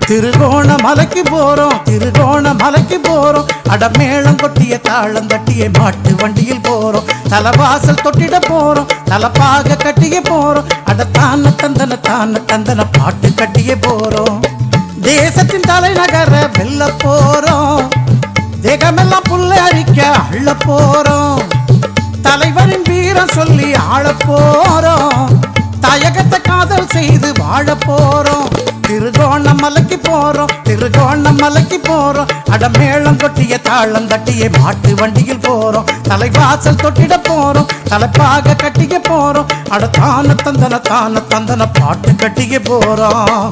திருகோண மலைக்கு போறோம் திருகோண மலைக்கு போறோம் அடமேளம் கொட்டிய தாளம் தட்டிய மாட்டு வண்டியில் போறோம் தலவாசல் தொட்டிட போறோம் தலப்பாக கட்டிய போறோம் அட தான தந்தன தான தந்தன பாட்டு கட்டிய போறோம் தேசத்தின் தலைநகர வெல்ல போறோம் தேகமெல்லாம் புல்ல அழிக்க அள்ள போறோம் தலைவரின் வீரம் சொல்லி ஆள போறோம் தாயகத்தை காதல் செய்து வாழ போறோம் திருகோணமலைக்கு போறோம் திருகோணமலைக்கு போறோம் அடமேளம் கொட்டிய தாளம் தட்டிய மாட்டு வண்டியில் போறோம் தலைவாசல் தொட்டிட போறோம் தலைப்பாக கட்டிய போறோம் அட தான தந்தன தான தந்தன பாட்டு கட்டிய போறோம்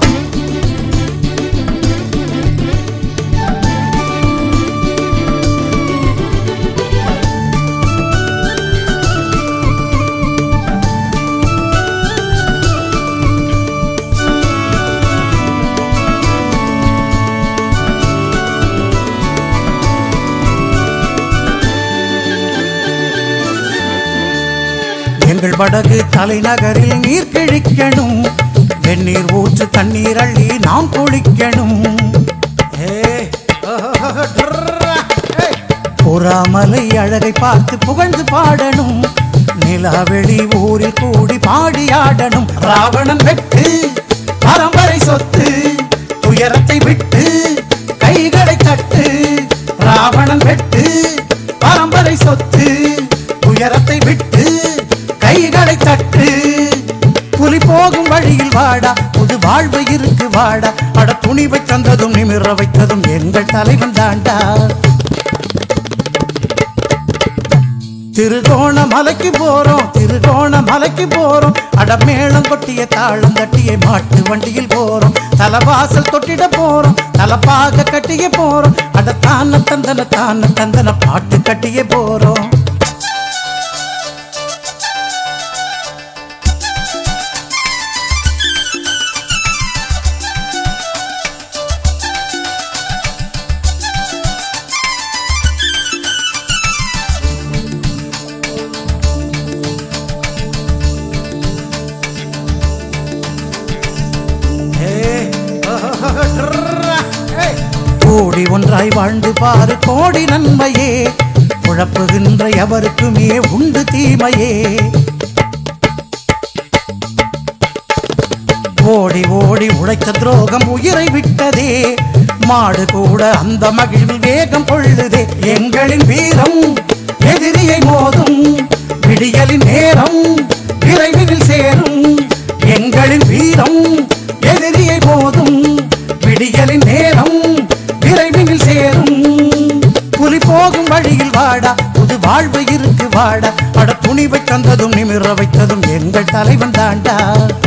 எங்கள் வடகு தலைநகரில் நீர் கிழிக்கணும் வெந்நீர் ஊற்று தண்ணீர் அள்ளி நாம் குளிக்கணும் ஏய், ஓஹோ, ட்ரர்ரா, ஏய். புறாமலை அழகை பார்த்து புகழ்ந்து பாடணும் நிலாவெளி ஊரில் கூடி பாடி ஆடணும் ராவணன் வெட்டு பரம்பரை சொத்து துயரத்தை விட்டு கைகளை தட்டு ராவணன் வெட்டு பரம்பரை சொத்து துயரத்தை விட்டு கைகளை தட்டு புலி போகும் வழியில் வாடா புது வாழ்வு இருக்கு வாடா அட துணிவை தந்ததும் நிமிர வைத்ததும் எங்கள் தலைவன் தாண்டா திருகோண மலைக்கு போறோம் திருகோண மலைக்கு போறோம் அடமேளம் கொட்டிய தாளம் தட்டிய மாட்டு வண்டியில் போறோம் தலவாசல் தொட்டிட போறோம் தலப்பாக கட்டிய போறோம் அட தான தந்தன தான தந்தன பாட்டு கட்டிய போறோம் ஏய், ஓஹோ, ட்ரர்ரா, ஏய். கோடி ஒன்றாய் வாழ்ந்து பாரு கோடி நன்மையே குழப்புகின்ற எவருக்குமே உண்டு தீமையே ஓடி ஓடி உழைத்த துரோகம் உயிரை விட்டதே மாடு கூட அந்த மகிழ்வில் வேகம் கொள்ளுதே எங்களின் வீரம் எதிரியை மோதும் விடியலின் நேரம் விரைவில் சேரும் எங்களின் வீரம் எதிரியை மோதும் விடியலின் நேரம் விரைவில் சேரும் புலி போகும் வழியில் வாடா புது வாழ்வு இருக்கு வாடா அட துணிவை தந்ததும் நிமிர வைத்ததும் எங்கள் தலைவன் தாண்டா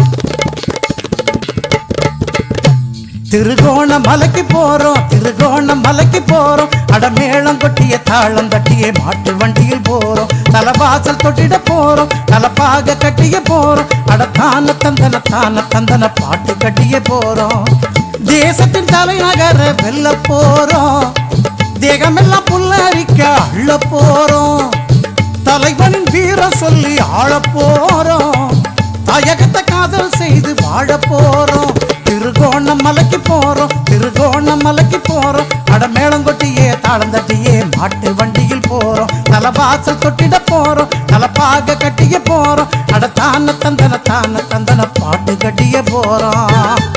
திருகோண மலைக்கு போறோம் திருகோண மலைக்கு போறோம் அடமேளம் கொட்டிய தாளம் தட்டிய மாட்டு வண்டியில் போறோம் தலவாசல் தொட்டிட போறோம் தலப்பாக கட்டிய போறோம் அட தான தந்தன தான தந்தன பாட்டு கட்டிய போறோம் தேசத்தின் தலைநகர வெல்ல போறோம் தேகமெல்லாம் புல்லரிக்க அள்ள போறோம் தலைவனின் வீரம் சொல்லி ஆள போறோம் தாயகத்தை காதல் செய்து வாழ போறோம் திருகோணம் மலைக்கு போறோம் திருகோணம் மலைக்கு போறோம் அடமேளம் கொட்டியே தாளம் தட்டியே மாட்டு வண்டியில் போறோம் தலவாசல் தொட்டிட போறோம் தலப்பாக கட்டிய போறோம் அட தான தந்தன தான தந்தன பாட்டு கட்டிய போறோம்